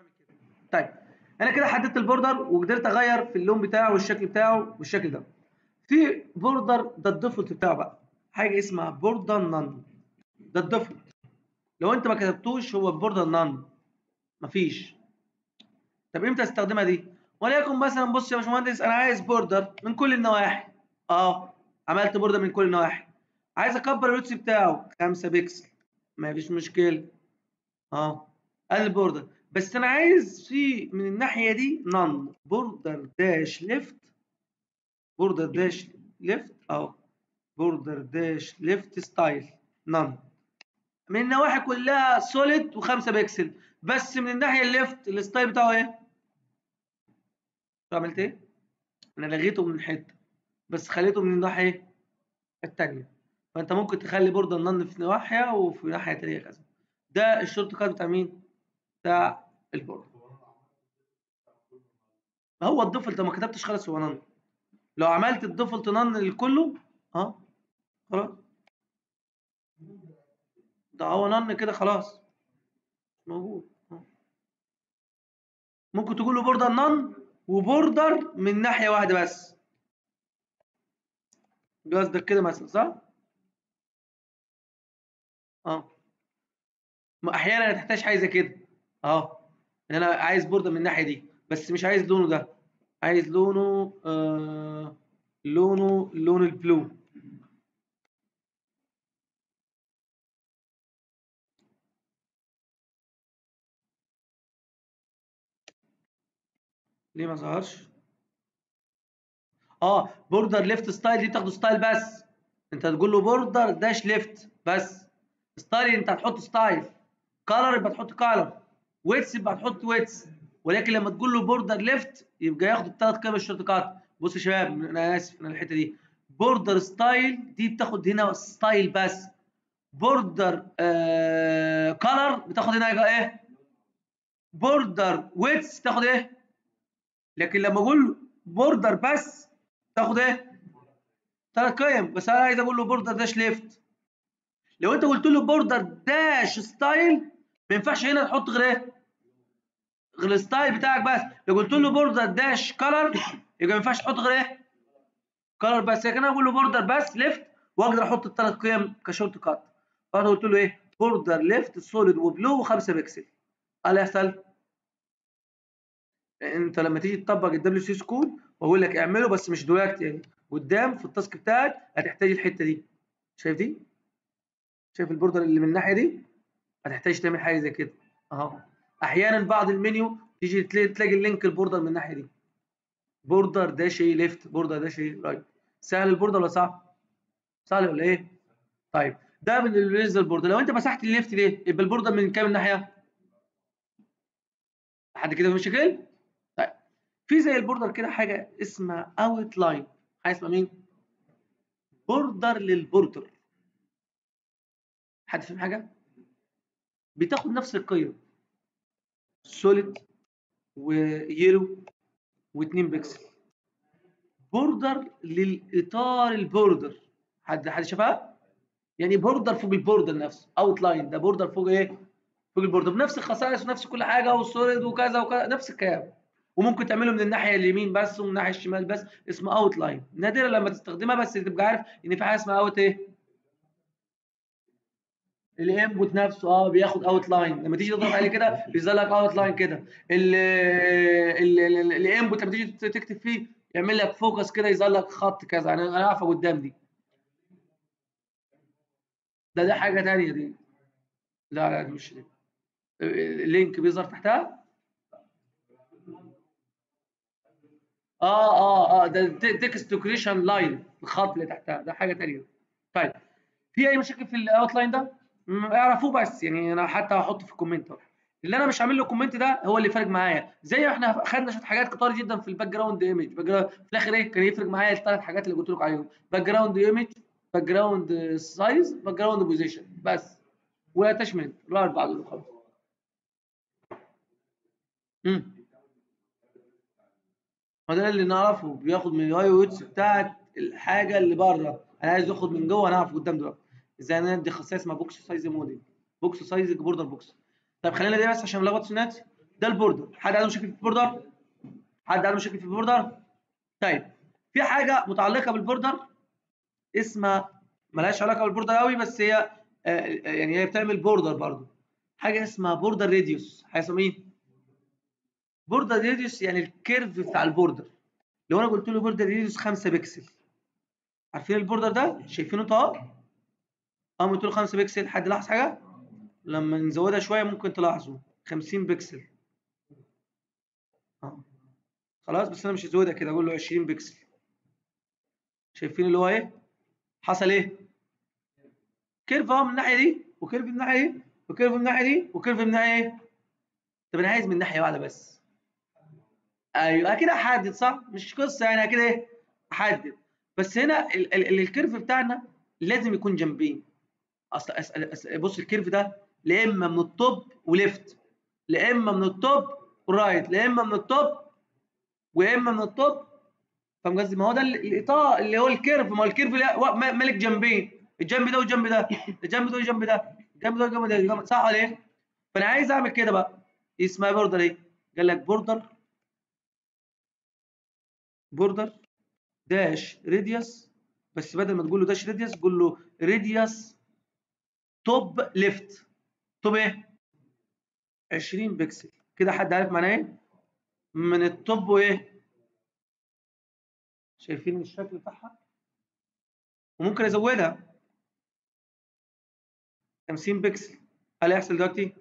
اعمل كده طيب انا كده حددت البوردر وقدرت اغير في اللون بتاعه والشكل بتاعه بالشكل ده في بوردر ده الديفولت بتاعه بقى حاجه اسمها بوردر نان ده الديفولت لو انت ما كتبتوش هو بوردر نان مفيش طب امتى استخدمها دي وليكن مثلا بص يا باشمهندس انا عايز بوردر من كل النواحي اه عملت بوردر من كل النواحي عايز اكبر الويتس بتاعه 5 بكسل مفيش مشكله اه ادي البوردر بس انا عايز في من الناحيه دي نون بوردر داش ليفت بوردر داش ليفت اه بوردر داش ليفت ستايل نون من النواحي كلها سوليد و5 بكسل بس من الناحيه الليفت الستايل بتاعه ايه؟ عملت ايه؟ انا لغيته من حته بس خليته من الناحيه الثانيه فانت ممكن تخلي بوردر نون في ناحيه وفي ناحيه ثانيه كذا ده الشورت كات بتاع مين؟ بتاع البوردر ما هو الديفولت ما كتبتش خالص هو نون لو عملت الديفولت نون لكله اه خلاص ده هو نن كده خلاص موجود ممكن تقول له بوردر نن وبوردر من ناحيه واحده بس قصدك كده مثلا صح اه ما احيانا تحتاج حاجه زي كده اه ان انا عايز بوردر من الناحيه دي بس مش عايز لونه ده عايز لونه آه لونه لون البلو ليه ما ظهرش اه بوردر ليفت ستايل دي تاخده ستايل بس انت تقول له بوردر داش ليفت بس ستايل انت هتحط ستايل كالر يبقى تحط كالر ويتس يبقى تحط ويتس ولكن لما تقول له بوردر ليفت يبقى ياخد الثلاث قيم الشورت كات بصوا يا شباب انا اسف انا الحته دي بوردر ستايل دي بتاخد هنا ستايل بس بوردر آه كالر بتاخد هنا ايه بوردر ويتس تاخد ايه لكن لما اقول بوردر بس تاخد ايه ثلاث قيم بس انا عايز اقول له بوردر داش ليفت لو انت قلت له بوردر داش ستايل ما ينفعش هنا تحط غير ايه غير الستايل بتاعك بس لو قلت له بوردر داش كلر يبقى ما ينفعش تحط غير ايه كلر بس لكن انا اقول له بوردر بس ليفت واقدر احط الثلاث قيم كشورت كات فانا قلت له ايه بوردر ليفت سوليد وبلو و5 بكسل ايه اللي يحصل انت لما تيجي تطبق الدبليو سي سكول واقول لك اعمله بس مش دلوقتي يعني قدام في التاسك بتاعك هتحتاج الحته دي شايف دي شايف البوردر اللي من الناحيه دي هتحتاج تعمل حاجه زي كده اهو احيانا بعض المنيو تيجي تلاقي اللينك البوردر من الناحيه دي بوردر داش ايه ليفت بوردر داش ايه رايت سهل البوردر ولا صعب سهل ولا ايه طيب ده بالنسبه للبوردر لو انت مسحت الليفت دي يبقى البوردر من كام ناحيه لحد كده مشاكل طيب في زي البوردر كده حاجه اسمها اوت لاين حاجه اسمها مين بوردر للبوردر حد فاهم حاجه بتاخد نفس القيم سوليد ويلو و2 بكسل بوردر للاطار البوردر حد حد شافها يعني بوردر فوق البوردر نفسه اوت لاين ده بوردر فوق ايه فوق البوردر بنفس الخصائص ونفس كل حاجه والسوليد وكذا وكذا نفس الكلام وممكن تعمله من الناحيه اليمين بس ومن الناحيه الشمال بس اسمه اوت لاين نادرا لما تستخدمها بس تبقى عارف ان في حاجه اسمها اوت ايه الانبوت نفسه اه بياخد اوت لاين لما تيجي تضغط عليه كده بيظهر لك اوت لاين كده الانبوت لما تيجي تكتب فيه يعمل لك فوكس كده يظهر لك خط كذا انا انا عارفه قدام دي ده ده حاجه ثانيه دي لا لا دي مش دي اللينك بيظهر تحتها اه اه اه ده تكست كريشن لاين الخط اللي تحتها ده حاجه ثانيه طيب في اي مشاكل في الاوت لاين ده اعرفوه بس يعني انا حتى هحطه في الكومنت اللي انا مش عامل له كومنت ده هو اللي فارق معايا زي ما احنا خدنا شويه حاجات كتار جدا في الباك جراوند ايمج في الاخر ايه كان يفرق معايا الثلاث حاجات اللي قلت لكم عليهم باك جراوند ايمج باك جراوند سايز باك جراوند بوزيشن بس واتاشمنت الاربعه دول خلاص امم ما ده اللي نعرفه بياخد من الواي ويتس بتاعت الحاجه اللي بره انا عايز اخد من جوه هنعرف قدام دلوقتي ازاي ندي خاصيه اسمها بوكس سايز موديل بوكس سايز بوردر بوكس طيب خلينا دي بس عشان ملخبط سنات ده البوردر حد عنده مشاكل في البوردر حد عنده مشاكل في البوردر طيب في حاجه متعلقه بالبوردر اسمها ملهاش علاقه بالبوردر قوي بس هي يعني هي بتعمل بوردر برضه حاجه اسمها بوردر راديوس حاجه اسمها مين بوردر راديوس يعني الكيرف بتاع البوردر لو انا قلت له بوردر راديوس 5 بكسل عارفين البوردر ده شايفينه طه اه قلت له 5 بكسل حد لاحظ حاجه لما نزودها شويه ممكن تلاحظوا 50 بكسل اه خلاص بس انا مش هزودها كده اقول له 20 بكسل شايفين اللي هو ايه حصل ايه كيرف اهو من الناحيه دي وكيرف من الناحيه دي وكيرف من الناحيه دي وكيرف من الناحيه ايه طب انا عايز من ناحيه واحده بس ايوه كده احدد صح مش قصه يعني كده ايه احدد بس هنا ال ال الكيرف بتاعنا لازم يكون جنبين اصل أسأل أسأل بص الكيرف ده لا اما من التوب وليفت لا اما من التوب ورايت لا اما من التوب واما من التوب فاهم قصدي ما هو ده الاطار اللي هو الكيرف ما هو الكيرف مالك جنبين الجنب ده والجنب ده الجنب ده والجنب ده الجنب ده والجنب ده صح ولا ايه؟ فانا عايز اعمل كده بقى اسمها بوردر ايه؟ قال لك بوردر بوردر داش راديوس بس بدل ما تقول له داش راديوس قول له راديوس توب ليفت توب ايه 20 بكسل كده حد عارف معناه ايه من التوب وايه شايفين الشكل بتاعها وممكن ازودها 50 بكسل هل هيحصل دلوقتي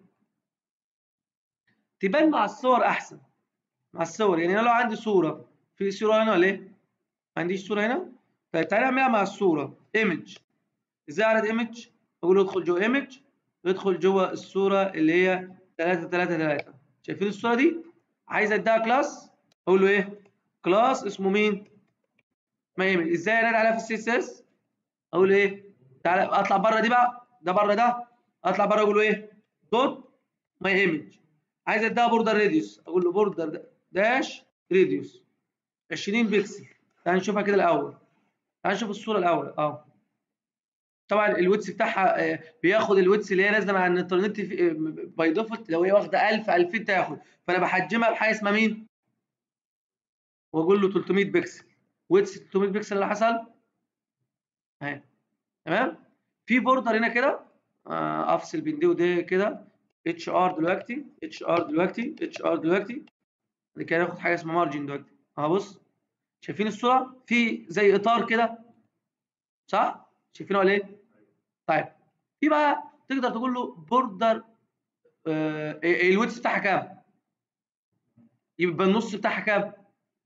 تبان مع الصور احسن مع الصور يعني انا لو عندي صوره في صوره هنا ولا ايه ما عنديش صوره هنا طيب تعالى اعملها مع الصوره ايمج ازاي اعرض ايمج اقول له ادخل جوه ايمج ادخل جوه الصوره اللي هي 3 3 3 شايفين الصوره دي عايز اديها كلاس اقول له ايه كلاس اسمه مين ما ايمج ازاي انادي عليها في السي اس اس اقول له ايه تعالى اطلع بره دي بقى ده بره ده اطلع بره اقول له ايه دوت ماي ايمج عايز اديها بوردر راديوس اقول له بوردر داش راديوس 20 بكسل تعال نشوفها كده الاول تعال نشوف الصوره الاول اه طبعا الويتس بتاعها بياخد الويتس اللي هي نازله مع الانترنت باي ديفولت لو هي واخده 1000 2000 تاخد فانا بحجمها بحاجه اسمها مين واقول له 300 بكسل ويتس 300 بكسل اللي حصل اهي تمام في بوردر هنا كده آه افصل بين دي ودي كده اتش ار دلوقتي اتش ار دلوقتي اتش ار دلوقتي بعد كده ناخد حاجه اسمها مارجن دلوقتي اهو بص شايفين الصوره في زي اطار كده صح شايفينه ولا ايه طيب في بقى تقدر تقول له بوردر آه الويتس بتاعها كام يبقى النص بتاعها كام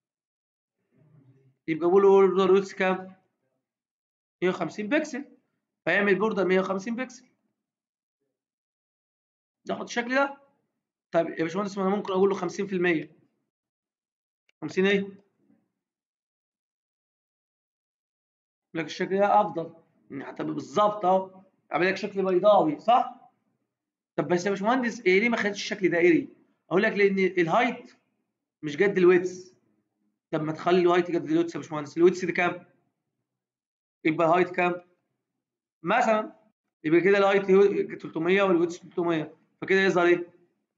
يبقى بقول له بوردر ويتس كام 150 بكسل فيعمل بوردر 150 بكسل ناخد الشكل ده طيب يا باشمهندس انا ممكن اقول له 50% 50 ايه لك الشكل ده افضل حتى بالظبط اهو اعمل لك شكل بيضاوي صح طب بس يا باشمهندس ايه ليه ما خدتش الشكل دائري اقول لك لان الهايت مش قد الويتس طب ما تخلي الهايت قد الويتس يا باشمهندس الويتس دي كام يبقى الهايت كام مثلا يبقى كده الهايت 300 والويتس 300 فكده يظهر ايه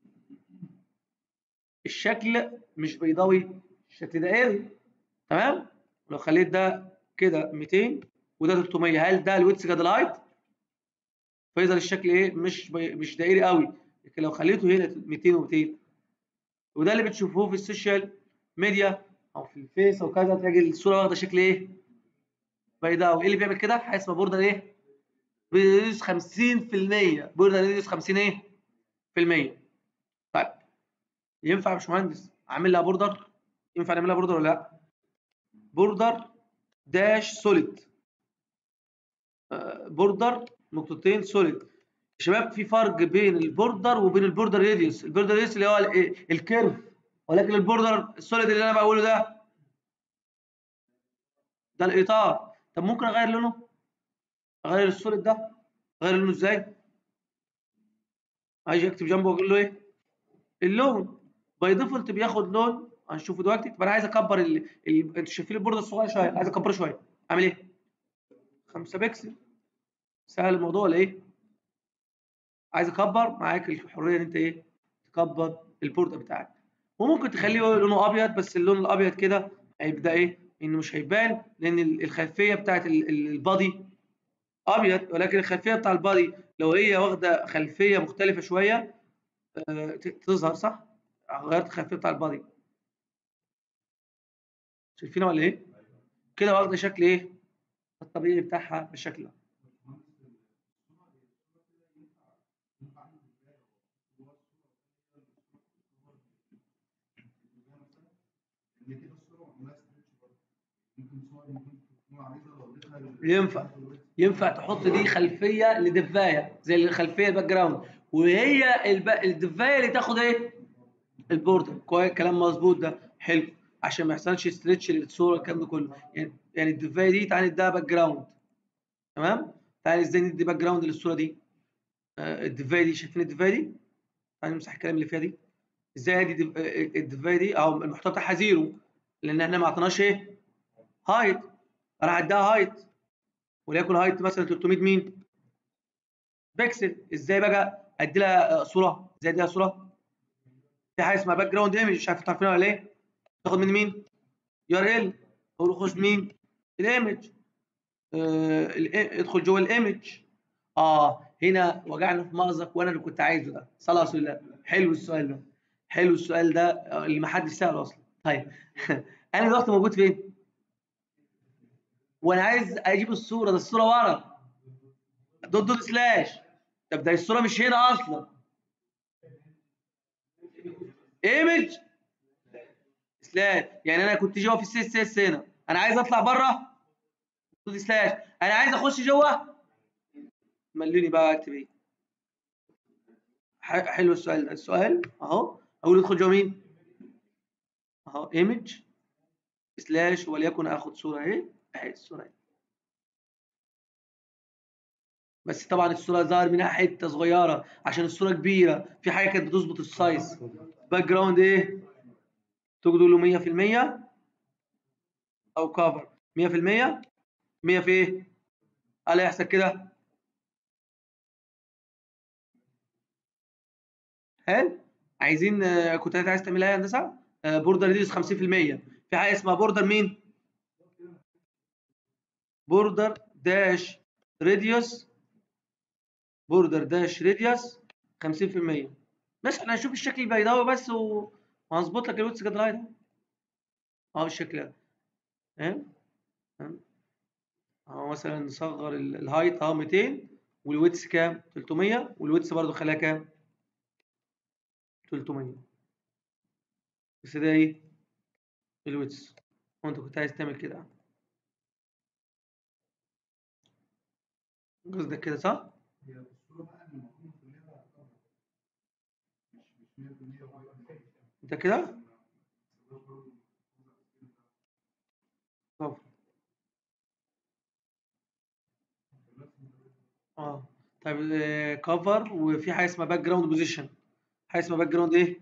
الشكل مش بيضاوي الشكل دائري تمام لو خليت ده كده 200 وده 300 هل ده الويتس قد الهايت فيظهر الشكل ايه مش بي... مش دائري قوي لكن لو خليته هنا 200 و200 وده اللي بتشوفوه في السوشيال ميديا او في الفيس او كذا تلاقي الصوره واخده شكل ايه بيضاوي ايه اللي بيعمل كده حاجه اسمها بوردر ايه بيدوس 50% بوردر يدوس 50 ايه في المية طيب ينفع يا باشمهندس اعمل لها بوردر ينفع نعملها بوردر ولا لا بوردر داش سوليد بوردر نقطتين سوليد يا شباب في فرق بين البوردر وبين البوردر راديوس البوردر راديوس اللي هو الكيرف ولكن البوردر السوليد اللي انا بقوله ده ده الاطار طب ممكن اغير لونه اغير السوليد ده اغير لونه ازاي هاجي اكتب جنبه واقول له ايه اللون باي ديفولت بياخد لون هنشوفه دلوقتي طب انا عايز اكبر ال... ال... انتوا شايفين البورده الصغير شويه عايز اكبره شويه اعمل ايه 5 بكسل سهل الموضوع ولا ايه عايز اكبر معاك الحريه ان انت ايه تكبر البوردر بتاعك وممكن تخليه لونه ابيض بس اللون الابيض كده هيبدا ايه انه مش هيبان لان الخلفيه بتاعت البادي ابيض ولكن الخلفيه بتاع البادي لو هي واخده خلفيه مختلفه شويه آه، تظهر صح غيرت الخلفيه بتاع البادي شايفينها ولا ايه كده واخده شكل ايه الطبيعي بتاعها بالشكل ده ينفع ينفع تحط دي خلفيه لدفايه زي الخلفيه الباك جراوند وهي الدفايه اللي تاخد ايه البورد كويس كلام مظبوط ده حلو عشان ما يحصلش ستريتش للصوره الكلام ده كله يعني يعني الدفايه دي تعالى نديها باك جراوند تمام تعالى ازاي ندي باك جراوند للصوره دي آه الدفايه دي شايفين الدفايه دي تعالى نمسح الكلام اللي فيها دي ازاي ادي آه، الدفايه دي او المحتوى بتاعها زيرو لان احنا ما اعطيناش ايه هايت راح اديها هايت وليكن هايت مثلا 300 مين بكسل ازاي بقى ادي لها صوره ازاي ادي لها صوره في حاجه اسمها باك جراوند ايمج مش عارف تعرفينها ولا ايه تاخد من مين يو ار ال اقول خش مين الايمج آه ادخل جوه الايمج اه هنا وجعنا في مأزق وانا اللي كنت عايزه ده صلاه رسول الله حلو السؤال ده حلو السؤال ده اللي ما حدش ساله اصلا طيب انا دلوقتي موجود فين وانا عايز اجيب الصوره ده الصوره ورا دوت دوت سلاش طب ده الصوره مش هنا اصلا ايمج سلاش يعني انا كنت جوه في السي اس اس هنا انا عايز اطلع بره دوت سلاش انا عايز اخش جوه ملوني بقى اكتب ايه حلو السؤال ده السؤال اهو اقول ادخل جوه مين اهو ايمج سلاش وليكن اخد صوره اهي اهي الصوره اهي بس طبعا الصوره ظهر منها حته صغيره عشان الصوره كبيره في حاجه كانت بتظبط السايز باك جراوند ايه تقدر له 100% او كفر 100% 100 في ايه قال يحصل كده حلو عايزين كنت عايز تعملها ايه يا هندسه بوردر ريديوس 50% في حاجه اسمها بوردر مين بوردر داش ريديوس بوردر داش ريديوس 50% بس احنا هنشوف الشكل البيضاوي بس وهظبط لك الويتس جاد لاين اهو بالشكل ده تمام اهو مثلا نصغر الهايت اهو 200 والويتس كام 300 والويتس برضو خليها كام 300 بس ده ايه الويتس وانت كنت عايز تعمل كده قصدك كده صح؟ انت كده؟ اه طيب كفر وفي حاجه اسمها باك جراوند بوزيشن حاجه اسمها باك جراوند ايه؟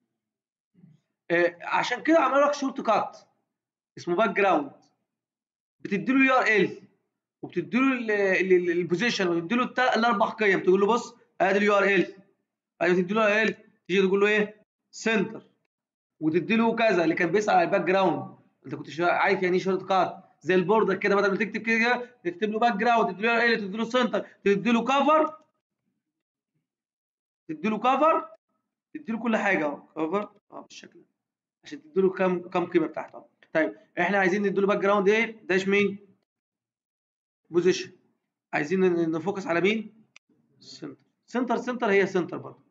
آه عشان كده عملوا لك شورت كات اسمه باك جراوند بتدي له يو ار ال وبتدي له البوزيشن وتدي له الاربع قيم تقول له بص ادي اليو ار ال ايوه تدي له ال تيجي تقول له ايه سنتر وتدي له كذا اللي كان بيسال على الباك جراوند انت كنت عارف يعني ايه شورت كات زي البوردر كده بدل ما تكتب كده تكتب له باك جراوند تدي له ال تدي له سنتر تدي له كفر تدي له كفر تدي له كل حاجه اهو كفر اه بالشكل ده عشان تدي له كام كام قيمه بتاعته طيب احنا عايزين ندي له باك جراوند ايه داش مين بوزيشن عايزين نفوكس على مين سنتر سنتر سنتر هي سنتر برضه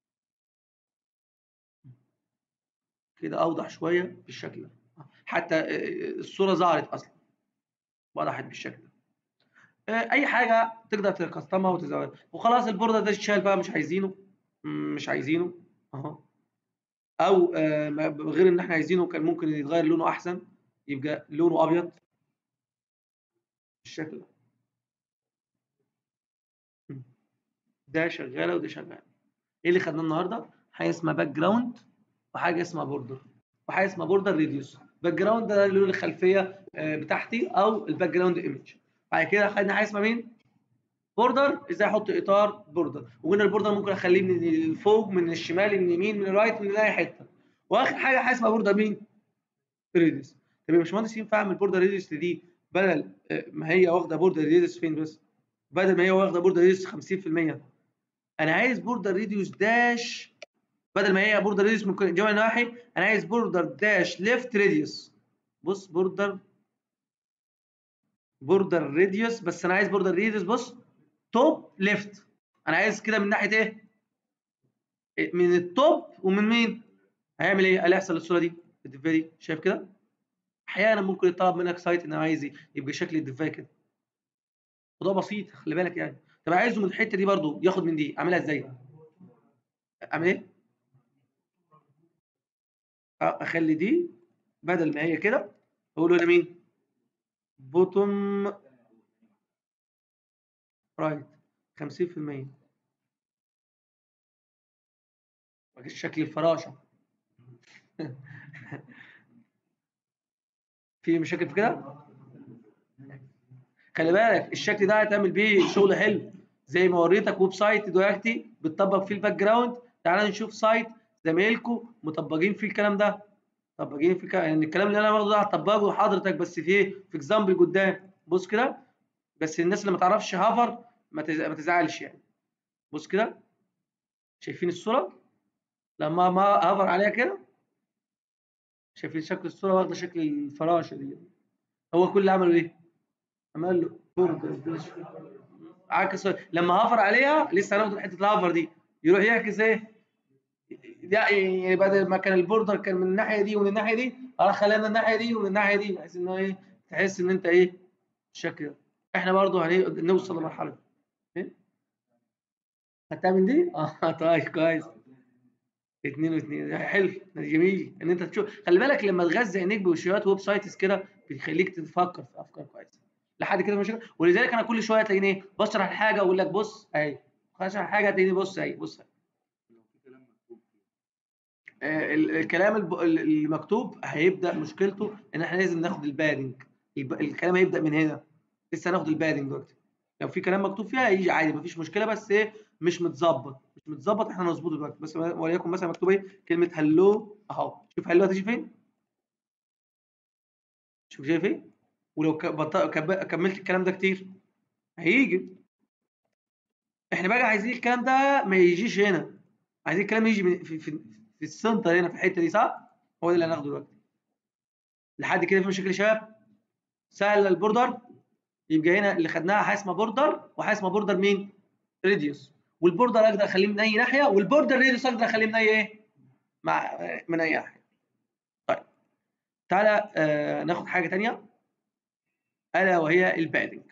كده اوضح شويه بالشكل ده حتى الصوره ظهرت اصلا وضحت بالشكل ده اي حاجه تقدر تكستمها وتزودها وخلاص البورده ده اتشال بقى مش عايزينه مش عايزينه اهو او غير ان احنا عايزينه كان ممكن يتغير لونه احسن يبقى لونه ابيض بالشكل ده ده شغاله وده شغال ايه اللي خدناه النهارده حاجه اسمها باك جراوند وحاجه اسمها بوردر وحاجه اسمها بوردر ريديوس باك جراوند ده لون الخلفيه بتاعتي او الباك جراوند ايمج بعد كده خدنا حاجه اسمها مين بوردر ازاي احط اطار بوردر وقلنا البوردر ممكن اخليه من الفوق من الشمال من اليمين من الرايت من اي حته واخر حاجه حاجه اسمها بوردر مين ريديوس طب يا باشمهندس ينفع اعمل بوردر ريديوس دي بدل ما هي واخده بوردر ريديوس فين بس بدل ما هي واخده بوردر ريديوس 50% انا عايز بوردر ريديوس داش بدل ما هي بوردر ريديوس من جميع النواحي انا عايز بوردر داش ليفت ريديوس بص بوردر بوردر ريديوس بس انا عايز بوردر ريديوس بص توب ليفت انا عايز كده من ناحيه ايه من التوب ومن مين هيعمل ايه قال يحصل الصوره دي الدفايه دي شايف كده احيانا ممكن يطلب منك سايت ان عايز يبقى شكل الدفايه كده وده بسيط خلي بالك يعني طب عايزه من الحته دي برضو ياخد من دي اعملها ازاي اعمل ايه اخلي دي بدل ما هي كده اقول له مين بوتوم رايت 50% مفيش شكل الفراشه في مشاكل في كده خلي بالك الشكل ده هتعمل بيه شغل حلو زي ما وريتك ويب سايت دلوقتي بتطبق فيه الباك جراوند تعال نشوف سايت زمايلكم مطبقين فيه الكلام ده مطبقين فيه يعني الكلام اللي انا باخده ده هطبقه لحضرتك بس في ايه في اكزامبل قدام بص كده بس الناس اللي ما تعرفش هافر ما تزعلش يعني بص كده شايفين الصوره لما ما هافر عليها كده شايفين شكل الصوره واخده شكل الفراشه دي هو كل اللي عمله ايه عمل له عكس لما هافر عليها لسه هناخد حته الهافر دي يروح يعكس ايه يعني بدل ما كان البوردر كان من الناحيه دي ومن الناحيه دي راح خلانا الناحيه دي ومن الناحيه دي بحيث ان هو ايه تحس ان انت ايه بالشكل ده احنا برضو هنوصل للمرحله دي ايه خدتها من دي؟ اه طيب كويس اتنين واتنين حلو جميل ان انت تشوف خلي بالك لما تغذي عينيك بوشيات ويب سايتس كده بيخليك تفكر في افكار كويسه لحد كده مش ولذلك انا كل شويه تلاقيني ايه بشرح الحاجه واقول لك بص اهي بشرح حاجه تلاقيني بص اهي بص اهي آه الكلام المكتوب هيبدا مشكلته ان احنا لازم ناخد البادنج الكلام هيبدا من هنا لسه هناخد البادنج دلوقتي لو في كلام مكتوب فيها هيجي عادي مفيش مشكله بس ايه مش متظبط مش متظبط احنا هنظبطه دلوقتي بس وليكن مثلا مكتوب ايه كلمه هلو اهو شوف هلو هتيجي فين شوف شايف ايه ولو كملت الكلام ده كتير هيجي احنا بقى عايزين الكلام ده ما يجيش هنا عايزين الكلام يجي في, في, في السنتر هنا في الحته دي صح هو ده اللي هناخده دلوقتي لحد كده في مشاكل يا شباب سهل البوردر يبقى هنا اللي خدناها حاجه اسمها بوردر وحاجه اسمها بوردر مين ريديوس والبوردر اقدر اخليه من اي ناحيه والبوردر ريديوس اقدر اخليه من اي ايه مع من اي ناحيه طيب تعالى آه ناخد حاجه ثانيه الا وهي البادنج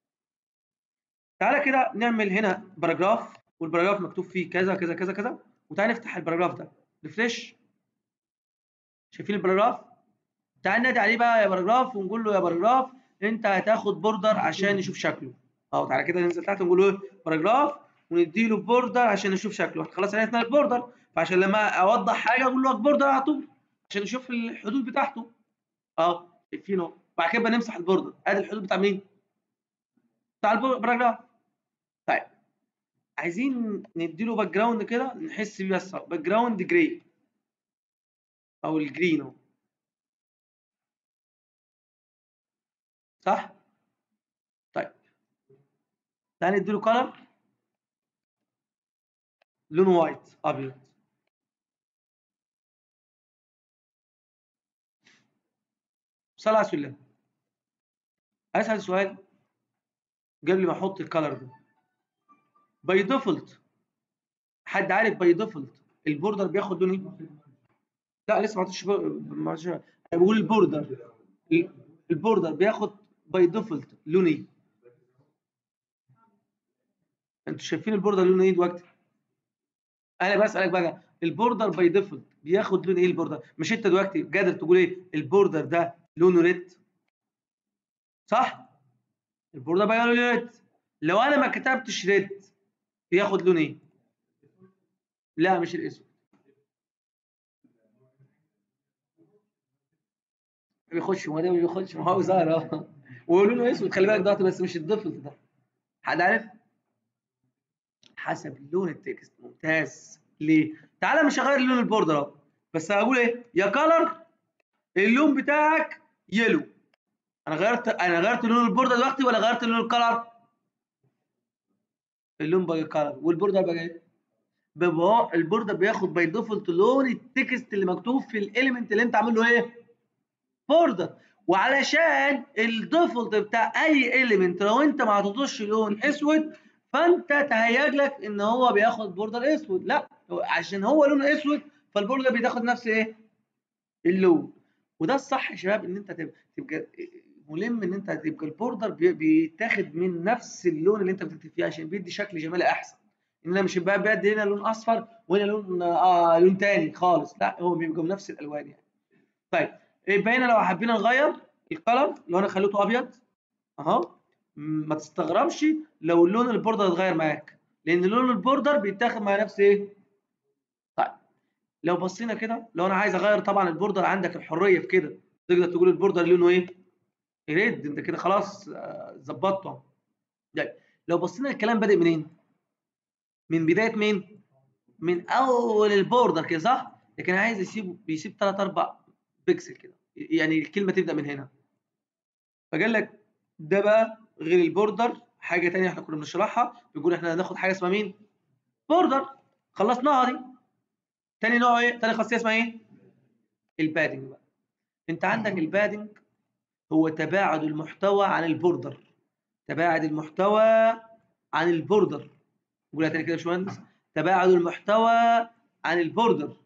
تعالى كده نعمل هنا باراجراف والباراجراف مكتوب فيه كذا كذا كذا كذا وتعالى نفتح الباراجراف ده ريفريش شايفين الباراجراف تعالى نادي عليه بقى يا باراجراف ونقول له يا باراجراف انت هتاخد بوردر عشان نشوف شكله اهو تعالى كده ننزل تحت ونقول له باراجراف ونديله بوردر عشان نشوف شكله خلاص عرفنا البوردر فعشان لما اوضح حاجه اقول له بوردر على طول عشان نشوف الحدود بتاعته اهو شايفينه بعد كده نمسح البوردر ادي الحدود بتاع مين بتاع الباراجراف طيب عايزين نديله باك جراوند كده نحس بيه بس باك جراوند جراي او الجرين اهو صح طيب تعالى نديله كلر لونه وايت ابيض صلى على سلم اسال سؤال قبل ما احط الكلر ده باي ديفولت حد عارف باي ديفولت البوردر بياخد لون ايه؟ لا لسه ما عطيتش ما بقول البوردر البوردر بياخد باي ديفولت لون ايه؟ انتوا شايفين البوردر لونه ايه دلوقتي؟ انا بسالك بقى البوردر باي ديفولت بياخد لون ايه البوردر؟ مش انت دلوقتي قادر تقول ايه البوردر ده لونه ريد صح؟ البوردر بقى لونه ريد لو انا ما كتبتش ريد بياخد لون ايه؟ لا مش الاسود بيخش ما ده ما بيخش ما هو ظاهر اه ولونه اسود خلي بالك دلوقتي بس مش الديفولت ده حد عارف؟ حسب لون التكست ممتاز ليه تعالى مش هغير لون البوردر اهو بس هقول ايه يا كلر اللون بتاعك يلو انا غيرت انا غيرت لون البوردر دلوقتي ولا غيرت لون الكلر اللون بقى كلر والبوردر بقى ايه بيبقى البوردر بياخد باي ديفولت لون التكست اللي مكتوب في الاليمنت اللي انت عامل له ايه بوردر وعلشان الديفولت بتاع اي اليمنت لو انت ما عطيتوش لون اسود فانت تهيأ لك ان هو بياخد بوردر اسود لا عشان هو لونه اسود فالبوردر بياخد نفس ايه اللون وده الصح يا شباب ان انت تبقى, تبقى ملم ان انت تبقى البوردر بيتاخد من نفس اللون اللي انت بتكتب فيه عشان بيدي شكل جمالي احسن ان انا مش بقى بدي هنا لون اصفر وهنا لون آه لون تاني خالص لا هو بيبقى بنفس الالوان يعني طيب يبقى هنا لو حبينا نغير الكلر لو انا خليته ابيض اهو ما تستغربش لو لون البوردر اتغير معاك لان لون البوردر بيتاخد مع نفس ايه طيب لو بصينا كده لو انا عايز اغير طبعا البوردر عندك الحريه في كده تقدر تقول البوردر لونه ايه ريد انت كده خلاص ظبطته طيب لو بصينا الكلام بادئ منين من بدايه مين من اول البوردر كده صح لكن عايز يسيب بيسيب 3 4 بيكسل كده يعني الكلمه تبدا من هنا فقال لك ده بقى غير البوردر حاجه ثانيه احنا كنا بنشرحها بيقول احنا هناخد حاجه اسمها مين بوردر خلصناها دي تاني نوع ايه تاني خاصيه اسمها ايه البادنج بقى انت عندك البادنج هو تباعد المحتوى عن البوردر تباعد المحتوى عن البوردر قولها تاني كده يا باشمهندس تباعد المحتوى عن البوردر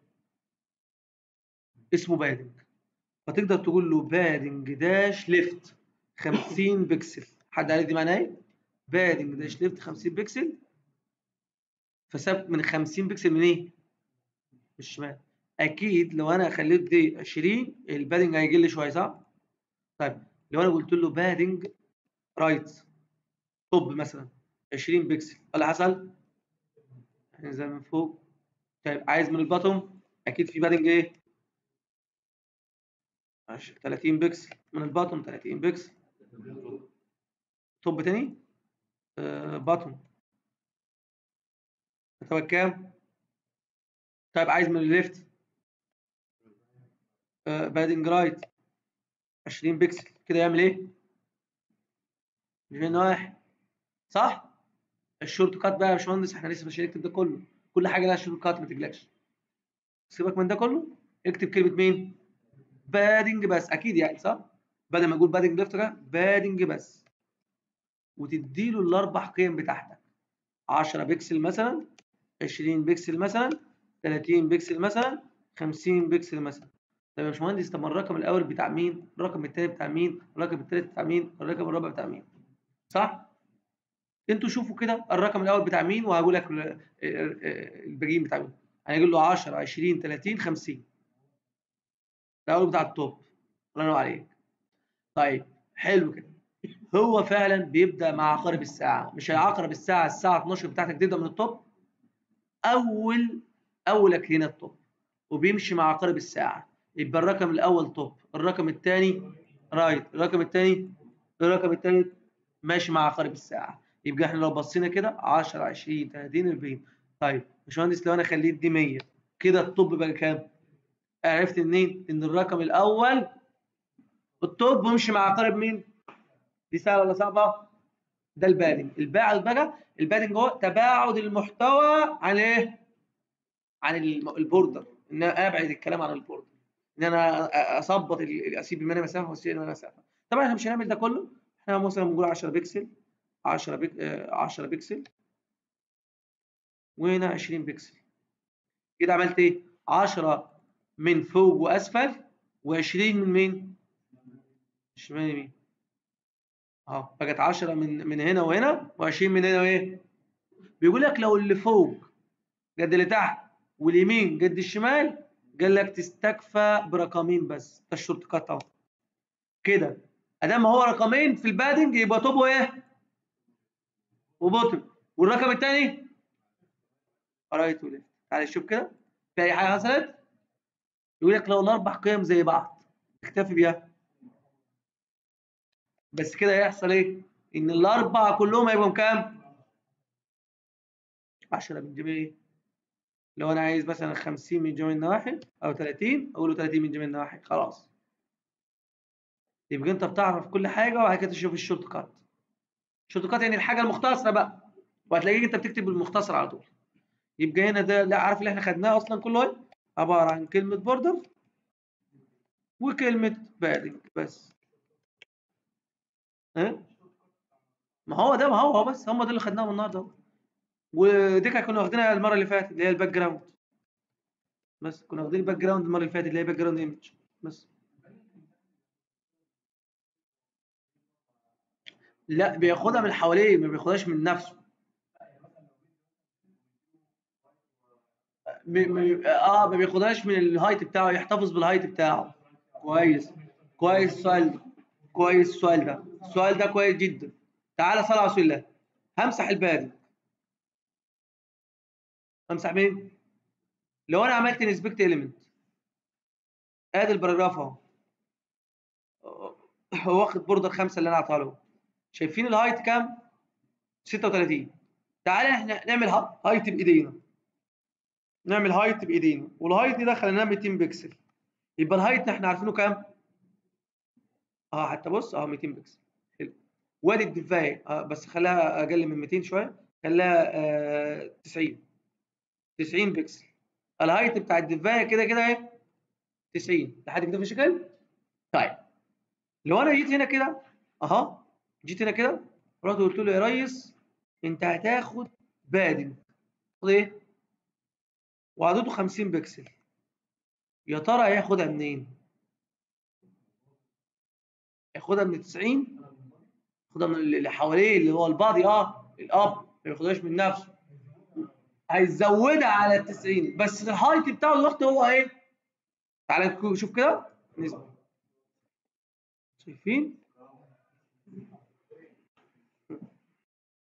اسمه بادنج فتقدر تقول له بادنج داش ليفت 50 بكسل حد عارف دي معناها ايه؟ بادنج داش ليفت 50 بكسل فساب من 50 بكسل من ايه؟ من الشمال اكيد لو انا خليت دي 20 البادنج هيجي لي شويه صح؟ طيب لو انا قلت له بادنج رايت توب مثلا 20 بكسل ايه اللي حصل؟ هننزل من فوق طيب عايز من الباتوم اكيد في بادنج ايه؟ 30 بكسل من الباتوم 30 بكسل توب تاني آه باتوم محتوى كام؟ طيب عايز من الليفت آه بادنج رايت 20 بكسل كده يعمل ايه؟ من واحد صح؟ الشورت كات بقى يا باشمهندس احنا لسه مش هنكتب ده كله كل حاجه لها شورت كات ما تقلقش سيبك من ده كله اكتب كلمه مين؟ بادنج بس اكيد يعني صح؟ بدل ما اقول بادنج ليفت كده بادنج بس وتدي له الاربع قيم بتاعتك 10 بكسل مثلا 20 بكسل مثلا 30 بكسل مثلا 50 بكسل مثلا طب يا باشمهندس طب الرقم الاول بتاع مين؟ الرقم الثاني بتاع مين؟ الرقم الثالث بتاع مين؟ الرقم الرابع بتاع مين؟ صح؟ انتوا شوفوا كده الرقم الاول بتاع مين وهقول لك الباقيين بتاع مين. هنقول له 10 20 30 50 الاول بتاع التوب الله ينور عليك. طيب حلو كده هو فعلا بيبدا مع عقارب الساعه مش عقرب الساعه الساعه 12 بتاعتك تبدا من التوب اول اولك هنا التوب وبيمشي مع عقارب الساعه يبقى الرقم الاول توب الرقم الثاني رايت الرقم الثاني الرقم الثالث ماشي مع عقارب الساعه يبقى احنا لو بصينا كده 10 20 30 40 طيب باشمهندس لو انا خليت دي 100 كده التوب بقى كام عرفت منين ان الرقم الاول التوب بيمشي مع عقارب مين دي سهله ولا صعبه ده البادنج الباعد بقى البادنج هو تباعد المحتوى عن ايه عن البوردر ان انا ابعد الكلام عن البوردر ان انا اظبط اسيب من مسافه واسيب من مسافه طبعا احنا مش هنعمل ده كله احنا مثلا بنقول 10 بكسل 10 بك 10 بكسل وهنا 20 بكسل كده عملت ايه 10 من فوق واسفل و20 من مين شمال يمين اهو بقت 10 من من هنا وهنا و20 من هنا وايه بيقول لك لو اللي فوق قد اللي تحت واليمين قد الشمال قال لك تستكفى برقمين بس ده الشورت كات اهو كده ادام هو رقمين في البادنج يبقى توب وايه وبوتم والرقم الثاني رايت وليفت تعالى شوف كده في اي حاجه حصلت يقول لك لو الاربع قيم زي بعض اكتفي بيها بس كده هيحصل ايه ان الاربعه كلهم هيبقوا كام 10 من جميع ايه لو انا عايز مثلا 50 من جميع النواحي او 30 اقول له 30 من جميع النواحي خلاص يبقى انت بتعرف كل حاجه وبعد كده تشوف الشورت كات الشورت كات يعني الحاجه المختصره بقى وهتلاقيك انت بتكتب بالمختصر على طول يبقى هنا ده لا عارف اللي احنا خدناه اصلا كله ايه عباره عن كلمه بوردر وكلمه بادنج بس ها ما هو ده ما هو هو بس هم ده اللي خدناهم النهارده ودي كنا واخدينها المره اللي فاتت اللي هي الباك جراوند بس كنا واخدين الباك جراوند المره اللي فاتت اللي هي باك جراوند ايمج بس لا بياخدها من حواليه ما بياخدهاش من نفسه م... م... اه ما بياخدهاش من الهايت بتاعه يحتفظ بالهايت بتاعه كويس كويس السؤال ده كويس السؤال ده السؤال ده كويس جدا تعالى صل على رسول الله همسح البادي امسح مين لو انا عملت انسبكت اليمنت ادي الباراجراف اهو هو واخد بوردر خمسه اللي انا اعطاها له شايفين الهايت كام 36 تعالى احنا نعمل هايت بايدينا نعمل هايت بايدينا والهايت ده خليناه 200 بكسل يبقى الهايت احنا عارفينه كام اه حتى بص اه 200 بكسل حلو وادي الدفايه آه بس خلاها اقل من 200 شويه خلاها آه 90 90 بكسل الهايت بتاع الدفايه كده كده ايه 90 لحد كده في شكل طيب لو انا جيت هنا كده اهو جيت هنا كده رحت قلت له يا ريس انت هتاخد بادن خد ايه وعدده 50 بكسل يا ترى هياخدها منين ياخدها من 90 ياخدها من اللي حواليه اللي هو البادي اه الاب ما ياخدهاش من نفسه هيزودها على ال 90 بس الهايت بتاعه الوقت هو ايه تعالى شوف كده نسبه شايفين